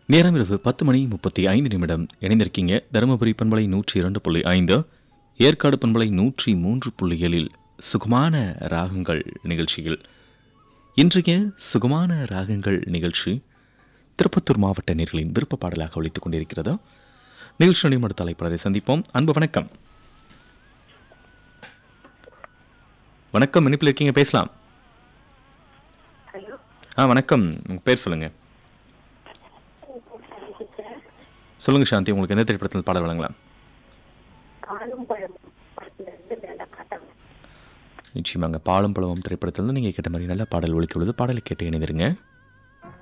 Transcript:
நேரம் இரவு பத்து மணி முப்பத்தி ஐந்து நிமிடம் இணைந்திருக்கீங்க தருமபுரி பண்பலை நூற்றி இரண்டு புள்ளி ஐந்து ஏற்காடு பண்பலை நூற்றி மூன்று புள்ளி ஏழில் சுகமான ராகங்கள் நிகழ்ச்சியில் இன்றைய சுகமான ராகங்கள் நிகழ்ச்சி திருப்பத்தூர் மாவட்ட நேர்களின் விருப்ப பாடலாக ஒழித்துக் கொண்டிருக்கிறது நிகழ்ச்சி நடைமுறை தலைப்பாளரை சந்திப்போம் அன்பு வணக்கம் வணக்கம் இனிப்பில் இருக்கீங்க பேசலாம் ஹலோ ஆ வணக்கம் உங்கள் பேர் சொல்லுங்கள் சொல்லுங்கள் சாந்தி உங்களுக்கு எந்த திரைப்படத்தில் பாடல் வழங்கலாம் காலும் பழம் படத்துல இருந்து வேலை காட்டணும் நிச்சயமாங்க பாலும் பழமும் திரைப்படத்திலிருந்து நீங்கள் கேட்ட மாதிரி நல்ல பாடல் ஒழிக்க உள்ளது பாடலை கேட்டு இணைந்திருங்க